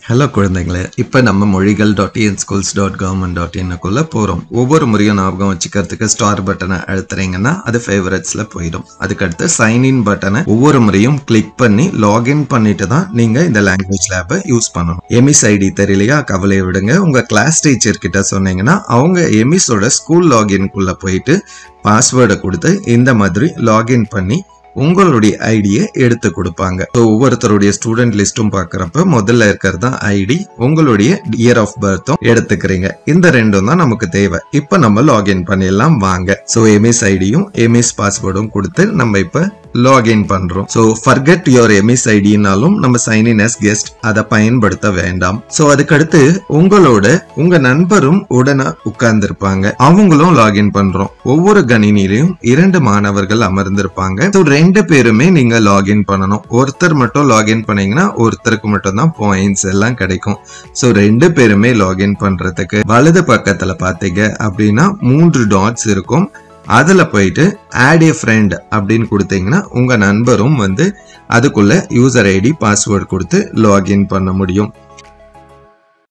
hello குழந்தைங்களே இப்போ நம்ம மொழிகள் dot in schools dot government dot இன்னுக்குள்ள போகிறோம் ஒவ்வொரு முறையும் ஞாபகம் வச்சுக்கிறதுக்கு ஸ்டார் பட்டனை அழுத்துறீங்கன்னா அது ஃபேவரட்ஸில் போயிடும் அதுக்கடுத்து சைன் இன் பட்டனை ஒவ்வொரு முறையும் கிளிக் பண்ணி லாகின் பண்ணிட்டு தான் நீங்கள் இந்த லாங்குவேஜ் லேபை யூஸ் பண்ணணும் எமிஸ் ஐடி தெரியலையா கவலையை விடுங்க உங்கள் கிளாஸ் டீச்சர் கிட்ட சொன்னீங்கன்னா அவங்க எமிஸோட ஸ்கூல் லாகின்குள்ளே போயிட்டு பாஸ்வேர்டை கொடுத்து இந்த மாதிரி லாகின் பண்ணி உங்களுடைய ஐடியை எடுத்து கொடுப்பாங்க ஸோ ஒவ்வொருத்தருடைய ஸ்டூடெண்ட் லிஸ்ட்டும் பார்க்குறப்ப முதல்ல இருக்கிறது தான் ஐடி உங்களுடைய இயர் ஆஃப் பர்த்தும் எடுத்துக்கிறீங்க இந்த ரெண்டும் தான் நமக்கு தேவை இப்போ நம்ம லாகின் பண்ணிடலாம் வாங்க ஸோ எம்எஸ் ஐடியும் எம்எஸ் பாஸ்வேர்டும் கொடுத்து நம்ம இப்போ லாகின் பண்றோம் ஸோ ஃபர்கெட் யுவர் எம்எஸ் ஐடினாலும் நம்ம சைன் இன் அஸ் கெஸ்ட் அதை பயன்படுத்த வேண்டாம் ஸோ அதுக்கடுத்து உங்களோட உங்க நண்பரும் உடனே உட்கார்ந்துருப்பாங்க அவங்களும் லாகின் பண்றோம் ஒவ்வொரு கணினிலையும் இரண்டு மாணவர்கள் அமர்ந்திருப்பாங்க ஸோ ரெண்டு பேருமே நீங்க லாகின் பண்ணணும் ஒருத்தர் மட்டும் லாகின் பண்ணீங்கன்னா ஒருத்தருக்கு மட்டும் தான் பாயிண்ட்ஸ் எல்லாம் கிடைக்கும் ஸோ ரெண்டு பேருமே லாகின் பண்றதுக்கு வலது பக்கத்துல பாத்தீங்க அப்படின்னா மூன்று டாட்ஸ் இருக்கும் அதுல போயிட்டு ஆட் ஏ ஃப்ரெண்ட் அப்படின்னு கொடுத்தீங்கன்னா உங்க நண்பரும் வந்து அதுக்குள்ள யூசர் ஐடி பாஸ்வேர்ட் கொடுத்து லாகின் பண்ண முடியும்